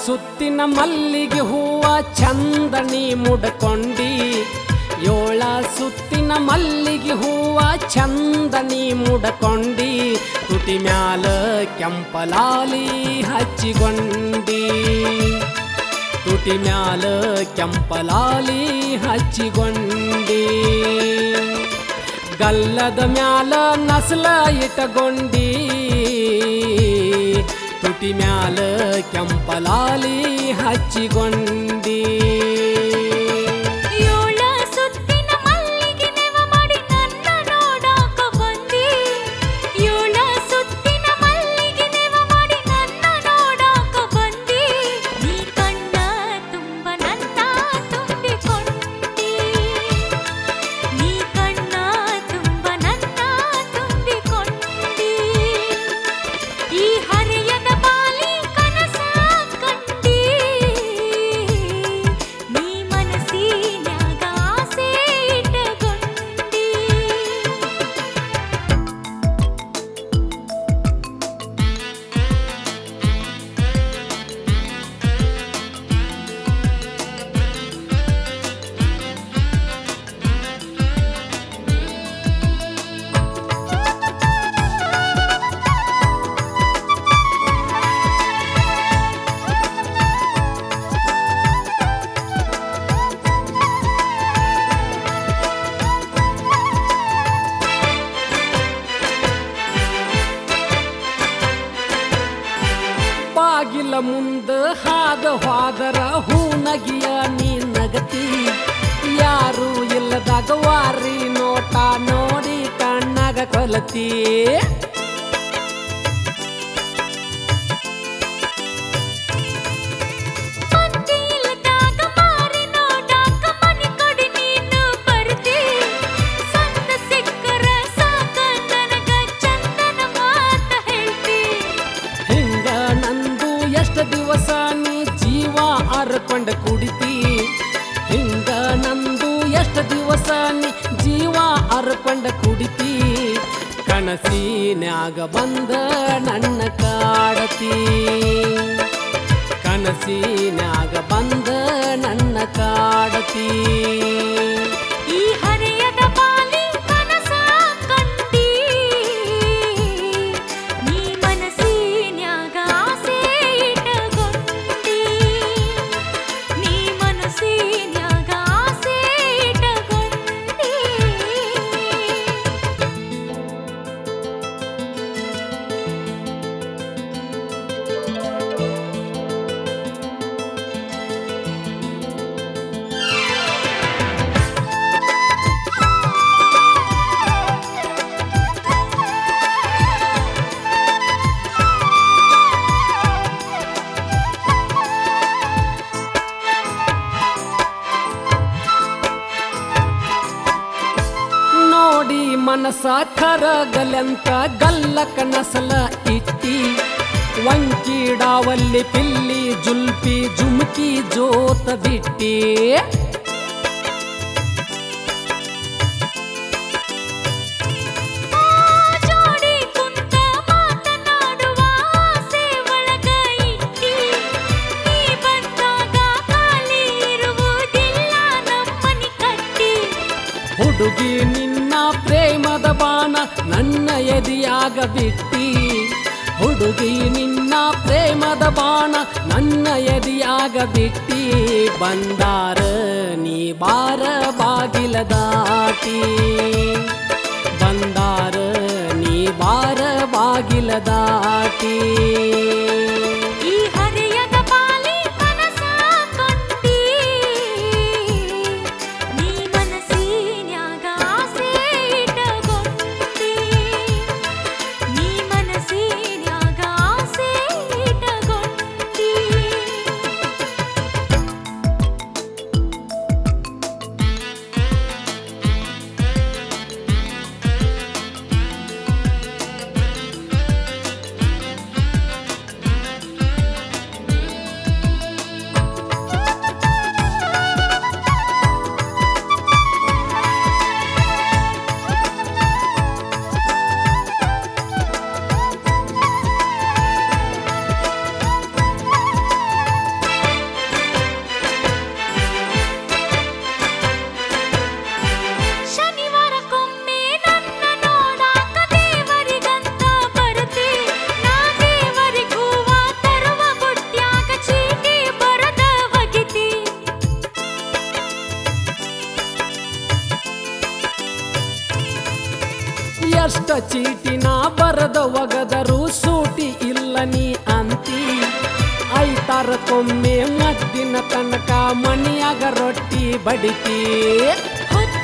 ಸುತ್ತಿನ ಮಲ್ಲಿಗೆ ಹೂವ ಚಂದನಿ ಮುಡ್ಕೊಂಡಿ ಏಳ ಸುತ್ತಿನ ಮಲ್ಲಿಗೆ ಹೂವ ಚಂದನಿ ಮುಡ್ಕೊಂಡಿ ತುಟಿ ಮ್ಯಾಲ ಕೆಂಪಲಾಲಿ ಹಚ್ಚಿಕೊಂಡಿ ತುಟಿ ಮ್ಯಾಲ ಕೆಂಪಲಾಲಿ ಹಚ್ಚಿಕೊಂಡಿ ಗಲ್ಲದ ಮ್ಯಾಲ ನಸಲ ಇಟ್ಟಗೊಂಡಿ ತುಟಿ ಮ್ಯಾಲ ಕೆಂಪಲಾಲಿ ಹಚ್ಚಿಕೊಂಡಿ ಏಳ ಸುತ್ತಿನ ಮಲ್ಲಿಗೆ ನೆವ ಮಾಡಿ ನನ್ನ ನೋಡಾಕ ಬಂದಿ ಏಳ ಸುತ್ತಿನ ಮಲ್ಲಿಗೆ ನೆವ ಮಾಡಿ ನನ್ನ ನೋಡಾಕ ಬಂದಿ ನೀ ಕಣ್ಣ ತುಂಬ ನನ್ನ ತುಂಬಿಕೊಂಡಿ ನೀ ಕಣ್ಣ ತುಂಬ ನನ್ನ ತುಂಬಿಕೊಂಡಿ ಈ ಹರೆಯದ ಬಾಲಿ ಕನಸ ಕಂಡಿ ನೀ ಮನಸ್ಸಿನ್ಯಾಗ ಆಸೆ ಇಟ್ಟಗೊಂಡಿ ಬಾಗಿಲ ಮುಂದ ಹಾದ ಹೋದರ ಹೂನಗಿಯ ನೀ ನಗತಿ ಯಾರು ಇಲ್ಲದಾಗ ವಾರಿ ನೋಟ ನೋಡಿ ಕಣ್ಣಾಗ ಕೊಲತಿ ಮಂದಿ ಇಲ್ಲದಾಗ ಮಾರಿ ನೋಡಾಕ ಮನೆ ಕೊಡಿ ನೀನು ಬರ್ತಿ ಸಂದ ಸಿಕ್ಕರ ಸಾಕ ನನಗ ಚಂದನ ಮಾತ ಹೇಳ್ತಿ ಹಿಂಗ ನಂದು ಎಷ್ಟು ದಿವಸ ನೀ ಜೀವ ಅರ್ಕೊಂಡ ಕುಡಿತಿ ಹಿಂಗ ನಂದು ಎಷ್ಟು ದಿವಸ ನೀ ಜೀವ ಅರ್ಕೊಂಡ ಕುಡಿತಿ ಕನಸಿನ್ಯಾಗ ಬಂದ ನನ್ನ ಕಾಡತಿ ಕನಸಿನ್ಯಾಗ ಬಂದ ನನ್ನ ಕಾಡತಿ ಈ ಹರೆಯದ ಬಾಲಿ ಕನಸ ಕಂಡಿ ನೀ ಮನಸ್ಸಿನ್ಯಾಗ ಆಸೆ ಇಟ್ಟಗೊಂಡಿ ನೀ ಮನಸ್ಸಿನ್ಯಾಗ ಆಸೆ ಇಟ್ಟಗೊಂಡಿ ನೋಡಿ ಮನಸ ಕರಗಲೆಂತ ಗಲ್ಲಕ ನಸಲ ಇಟ್ಟಿ ವಂಕಿಡಾವಲ್ಲಿ ಪಿಲ್ಲಿ ಜುಲ್ಪಿ ಜುಮ್ಕಿ ಜೋತ ಬಿಟ್ಟಿ ಜೋಡಿ ಕುಂತ ಮಾತನಾಡುವ ಆಸೆ ಒಳಗ ಇಟ್ಟಿ ನೀ ಬಂದಾಗ ಖಾಲಿ ಇರುವುದಿಲ್ಲ ನಮ್ಮನಿ ಕಟ್ಟಿ ಹುಡುಗಿ ನಿನ್ನ ಪ್ರೇಮದ ಬಾಣ ನನ್ನ ಎದಿಯಾಗ ಬಿಟ್ಟಿ ಹುಡುಗಿ ನಿನ್ನ ಪ್ರೇಮದ ಬಾಣ ನನ್ನ ಎದಿಯಾಗ ಬಿಟ್ಟಿ ಬಂದಾರ ನೀ ಬಾರ ಬಾಗಿಲ ದಾಟಿ ಬಂದಾರ ನೀ ಬಾರ ಬಾಗಿಲ ದಾಟಿ ಈ ಹರೆಯದ ಬಾಲಿ ಕನಸ ಕಂಡಿ ನೀ ಮನಸ್ಸಿನ್ಯಾಗ ಆಸೆ ಇಟ್ಟಗೊಂಡಿ ನೀ ಮನಸ್ಸಿನ್ಯಾಗ ಆಸೆ ಇಟ್ಟಗೊಂಡಿ ಚೀಟಿನ ಬರದ ಒಗದರು ಸೂಟಿ ಇಲ್ಲ ನೀ ಅಂತಿ ಐತಾರಕ್ಕೊಮ್ಮೆ ಮದ್ದಿನ ತನಕ ಮಣಿಯಾಗ ರೊಟ್ಟಿ ಬಡಿತಿ ಹೊತ್ತು